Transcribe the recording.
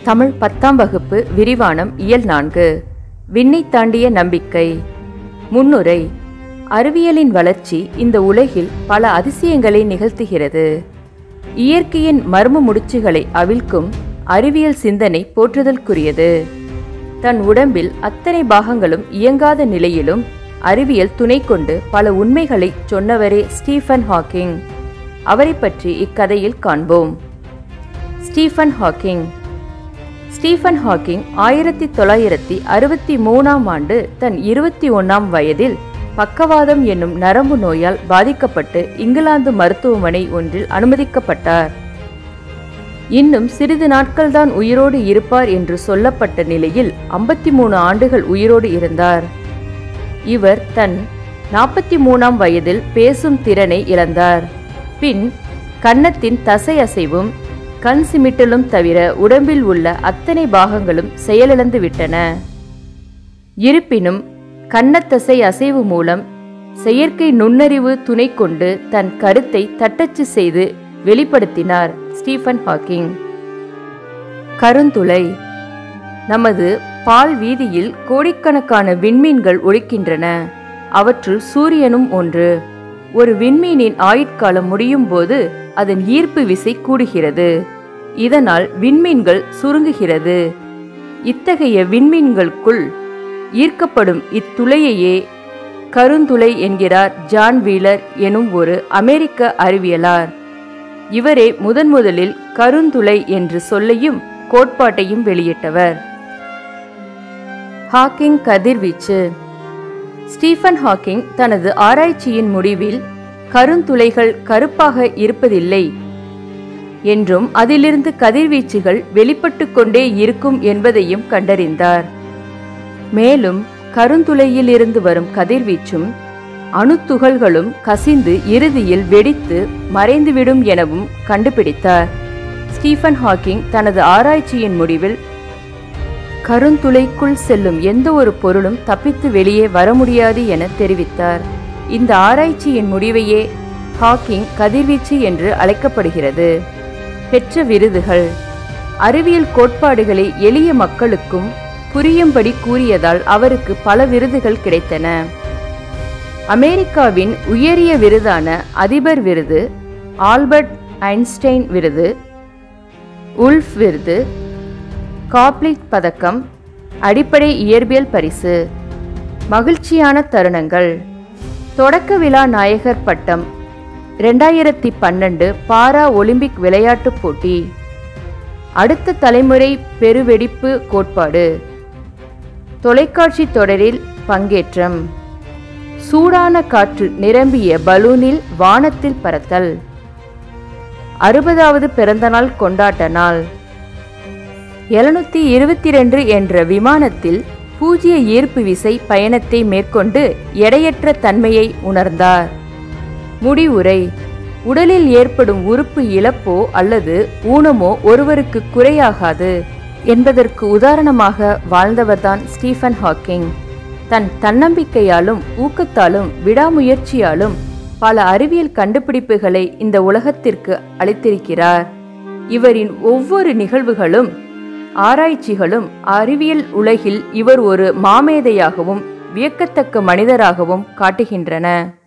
தமிழ் பத்தாம் வகுப்பு விரிவானம் இயல் நான்கு விண்ணை தாண்டிய நம்பிக்கை முன்னுரை அறிவியலின் வளர்ச்சி இந்த உலகில் பல அதிசயங்களை நிகழ்த்துகிறது இயற்கையின் மர்ம முடிச்சுகளை அவிழ்க்கும் அறிவியல் சிந்தனை போற்றுதல்குரியது தன் உடம்பில் அத்தனை பாகங்களும் இயங்காத நிலையிலும் அறிவியல் துணை கொண்டு பல உண்மைகளை சொன்னவரே ஸ்டீஃபன் ஹாக்கிங் அவரை பற்றி இக்கதையில் காண்போம் ஸ்டீஃபன் ஹாக்கிங் ஸ்டீஃபன் ஹாக்கிங் ஆயிரத்தி தொள்ளாயிரத்தி அறுபத்தி மூணாம் ஆண்டு தன் இருபத்தி ஒன்றாம் வயதில் பக்கவாதம் என்னும் நரம்பு நோயால் பாதிக்கப்பட்டு இங்கிலாந்து மருத்துவமனை ஒன்றில் அனுமதிக்கப்பட்டார் இன்னும் சிறிது நாட்கள்தான் உயிரோடு இருப்பார் என்று சொல்லப்பட்ட நிலையில் ஐம்பத்தி மூணு ஆண்டுகள் உயிரோடு இருந்தார் இவர் தன் நாற்பத்தி மூணாம் வயதில் பேசும் திறனை இழந்தார் பின் கன்னத்தின் தசை அசைவும் கண் சிமிட்டலும் தவிர உடம்பில் உள்ள அத்தனை பாகங்களும் செயலிழந்து விட்டன இருப்பினும் கன்னத்தசை அசைவு மூலம் செயற்கை நுண்ணறிவு துணை கொண்டு தன் கருத்தை தட்டச்சு செய்து வெளிப்படுத்தினார் ஸ்டீஃபன் ஹாக்கிங் கருந்துளை நமது பால் வீதியில் கோடிக்கணக்கான விண்மீன்கள் ஒழிக்கின்றன அவற்றுள் சூரியனும் ஒன்று ஒரு விண்மீனின் ஆயுட்காலம் முடியும் போது அதன் ஈர்ப்பு விசை கூடுகிறது இதனால் விண்மீன்கள் சுருங்குகிறது இத்தகைய விண்மீன்களுக்குள் ஈர்க்கப்படும் இத்துளையையே கருந்துளை என்கிறார் ஜான் வீலர் எனும் ஒரு அமெரிக்க அறிவியலார் இவரே முதன் முதலில் கருந்துளை என்று சொல்லையும் கோட்பாட்டையும் வெளியிட்டவர் ஹாக்கிங் கதிர்வீச்சு ஸ்டீஃபன் ஹாக்கிங் தனது ஆராய்ச்சியின் முடிவில் கருந்துளைகள் கருப்பாக இருப்பதில்லை என்றும் அதிலிருந்து கதிர்வீச்சுகள் வெளிப்பட்டு கொண்டே இருக்கும் என்பதையும் கண்டறிந்தார் மேலும் கருந்துளையிலிருந்து வரும் கதிர்வீச்சும் அணுத்துகள்களும் கசிந்து இறுதியில் வெடித்து மறைந்துவிடும் எனவும் கண்டுபிடித்தார் ஸ்டீஃபன் ஹாக்கிங் தனது ஆராய்ச்சியின் முடிவில் கருந்துளைக்குள் செல்லும் எந்த ஒரு பொருளும் தப்பித்து வெளியே வர முடியாது என தெரிவித்தார் இந்த ஆராய்ச்சியின் முடிவையே ஹாக்கிங் கதிர்வீச்சு என்று அழைக்கப்படுகிறது பெற்ற விருதுகள் அறிவியல் கோட்பாடுகளை எளிய மக்களுக்கும் புரியும்படி கூறியதால் அவருக்கு பல விருதுகள் கிடைத்தன அமெரிக்காவின் உயரிய விருதான அதிபர் விருது ஆல்பர்ட் ஐன்ஸ்டைன் விருது உல்ஃப் விருது காப்ளிக் பதக்கம் அடிப்படை இயற்பியல் பரிசு மகிழ்ச்சியான தருணங்கள் தொடக்க விழா நாயகர் பட்டம் ரெண்டாயிரத்தி பன்னெண்டு பாரா ஒலிம்பிக் விளையாட்டுப் போட்டி அடுத்த தலைமுறை பெருவெடிப்பு கோட்பாடு தொலைக்காட்சி தொடரில் பங்கேற்றம் சூடான காற்று நிரம்பிய பலூனில் வானத்தில் பறத்தல் அறுபதாவது பிறந்தநாள் கொண்டாட்ட நாள் எழுநூத்தி இருபத்தி ரெண்டு என்ற விமானத்தில் பூஜ்ய ஈர்ப்பு விசை பயணத்தை மேற்கொண்டு எடையற்ற தன்மையை உணர்ந்தார் முடிவுரை உடலில் ஏற்படும் உறுப்பு இழப்போ அல்லது ஊனமோ ஒருவருக்கு குறையாகாது என்பதற்கு உதாரணமாக வாழ்ந்தவர்தான் ஸ்டீஃபன் ஹாக்கிங் தன் தன்னம்பிக்கையாலும் ஊக்கத்தாலும் விடாமுயற்சியாலும் பல அறிவியல் கண்டுபிடிப்புகளை இந்த உலகத்திற்கு அளித்திருக்கிறார் இவரின் ஒவ்வொரு நிகழ்வுகளும் ஆராய்ச்சிகளும் அறிவியல் உலகில் இவர் ஒரு மாமேதையாகவும் வியக்கத்தக்க மனிதராகவும் காட்டுகின்றன